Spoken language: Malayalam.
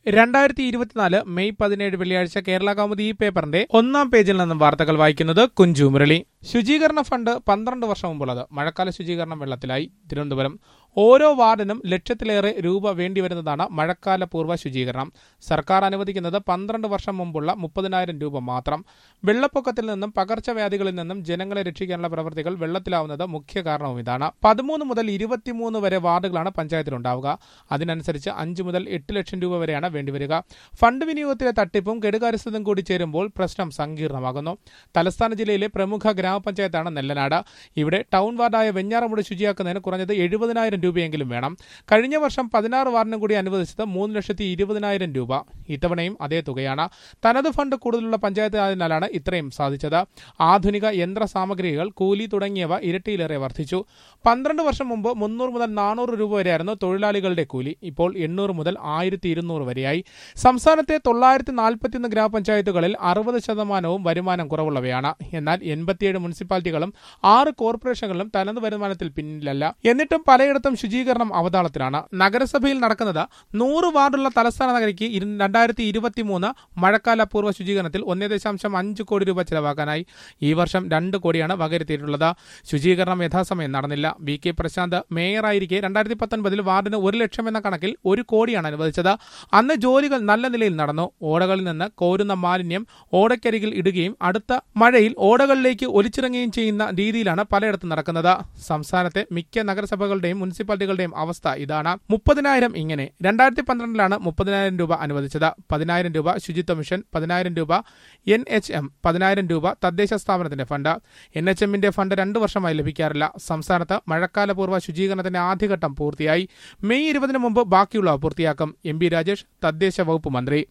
രണ്ടായിരത്തി ഇരുപത്തിനാല് മെയ് പതിനേഴ് വെള്ളിയാഴ്ച കേരള കൗമുദി ഈ പേപ്പറിന്റെ ഒന്നാം പേജിൽ നിന്നും വാർത്തകൾ വായിക്കുന്നത് കുഞ്ചു മുരളി ശുചീകരണ ഫണ്ട് പന്ത്രണ്ട് വർഷം മുമ്പുള്ളത് മഴക്കാല ശുചീകരണം വെള്ളത്തിലായി തിരുവനന്തപുരം ഓരോ വാർഡിനും ലക്ഷത്തിലേറെ രൂപ വേണ്ടിവരുന്നതാണ് മഴക്കാല പൂർവ്വ ശുചീകരണം സർക്കാർ അനുവദിക്കുന്നത് പന്ത്രണ്ട് വർഷം മുമ്പുള്ള മുപ്പതിനായിരം രൂപ മാത്രം വെള്ളപ്പൊക്കത്തിൽ നിന്നും പകർച്ചവ്യാധികളിൽ നിന്നും ജനങ്ങളെ രക്ഷിക്കാനുള്ള പ്രവൃത്തികൾ വെള്ളത്തിലാവുന്നത് മുഖ്യ കാരണവും ഇതാണ് പതിമൂന്ന് മുതൽ ഇരുപത്തിമൂന്ന് വരെ വാർഡുകളാണ് പഞ്ചായത്തിലുണ്ടാവുക അതിനനുസരിച്ച് അഞ്ച് മുതൽ എട്ട് ലക്ഷം രൂപ വരെയാണ് വേണ്ടിവരിക ഫണ്ട് വിനിയോഗത്തിലെ തട്ടിപ്പും കെടുകാര്യസ്ഥതും കൂടി ചേരുമ്പോൾ പ്രശ്നം സങ്കീർണമാകുന്നു തലസ്ഥാന ജില്ലയിലെ പ്രമുഖ ഗ്രാമപഞ്ചായത്താണ് നെല്ലനാട് ഇവിടെ ടൗൺ വാർഡായ വെഞ്ഞാറമൂട് ശുചിയാക്കുന്നതിന് കുറഞ്ഞത് എഴുപതിനായിരം രൂപയെങ്കിലും വേണം കഴിഞ്ഞ വർഷം പതിനാറ് വാർഡിനും കൂടി അനുവദിച്ചത് മൂന്ന് ലക്ഷത്തി ഇരുപതിനായിരം രൂപ ഇത്തവണയും അതേ തുകയാണ് തനത് ഫണ്ട് കൂടുതലുള്ള പഞ്ചായത്ത് ആയതിനാലാണ് ഇത്രയും സാധിച്ചത് ആധുനിക യന്ത്ര സാമഗ്രികൾ കൂലി തുടങ്ങിയവ ഇരട്ടിയിലേറെ വർദ്ധിച്ചു പന്ത്രണ്ട് വർഷം മുമ്പ് മുന്നൂറ് മുതൽ നാനൂറ് രൂപ വരെയായിരുന്നു തൊഴിലാളികളുടെ കൂലി ഇപ്പോൾ എണ്ണൂറ് മുതൽ ആയിരത്തി ഇരുന്നൂറ് വരെയായി സംസ്ഥാനത്തെ തൊള്ളായിരത്തി നാൽപ്പത്തിയൊന്ന് ഗ്രാമപഞ്ചായത്തുകളിൽ അറുപത് ശതമാനവും വരുമാനം കുറവുള്ളവയാണ് എന്നാൽ എൺപത്തിയേഴ് മുനിസിപ്പാലിറ്റികളും ആറ് കോർപ്പറേഷനുകളും തനത് വരുമാനത്തിൽ പിന്നിലല്ല എന്നിട്ടും പലയിടത്തും ശുചീകരണം അവതാളത്തിലാണ് നഗരസഭയിൽ നടക്കുന്നത് നൂറ് വാർഡുള്ള തലസ്ഥാന നഗരിക്ക് രണ്ടായിരത്തി ഇരുപത്തി മൂന്ന് മഴക്കാല പൂർവ്വ ശുചീകരണത്തിൽ ഒന്നേ ദശാംശം അഞ്ച് കോടി രൂപ ചെലവാക്കാനായി ഈ വർഷം രണ്ട് കോടിയാണ് വകരുത്തിയിട്ടുള്ളത് ശുചീകരണം യഥാസമയം നടന്നില്ല വി കെ പ്രശാന്ത് മേയറായിരിക്കെ രണ്ടായിരത്തി പത്തൊൻപതിൽ വാർഡിന് ഒരു ലക്ഷം എന്ന കണക്കിൽ ഒരു കോടിയാണ് അനുവദിച്ചത് അന്ന് ജോലികൾ നല്ല നിലയിൽ നടന്നു ഓടകളിൽ നിന്ന് കോരുന്ന മാലിന്യം ഓടയ്ക്കരികിൽ ഇടുകയും അടുത്ത മഴയിൽ ഓടകളിലേക്ക് ഒലിച്ചിറങ്ങുകയും ചെയ്യുന്ന രീതിയിലാണ് പലയിടത്തും നടക്കുന്നത് സംസ്ഥാനത്തെ മിക്ക നഗരസഭകളുടെയും മുനിസിപ്പാലിറ്റികളുടെയും അവസ്ഥ ഇതാണ് മുപ്പതിനായിരം ഇങ്ങനെ രണ്ടായിരത്തി പന്ത്രണ്ടിലാണ് മുപ്പതിനായിരം രൂപ അനുവദിച്ചത് പതിനായിരം രൂപ ശുചിത്വ മിഷൻ പതിനായിരം രൂപ എൻ എച്ച് എം പതിനായിരം രൂപ തദ്ദേശ സ്ഥാപനത്തിന്റെ ഫണ്ട് എൻ എച്ച് എമ്മിന്റെ ഫണ്ട് രണ്ടു വർഷമായി ലഭിക്കാറില്ല സംസ്ഥാനത്ത് മഴക്കാലപൂർവ്വ ശുചീകരണത്തിന്റെ ആദ്യഘട്ടം പൂർത്തിയായി മെയ് ഇരുപതിന് മുമ്പ് ബാക്കിയുള്ളവ പൂർത്തിയാക്കും എം ബി രാജേഷ് തദ്ദേശ വകുപ്പ് മന്ത്രി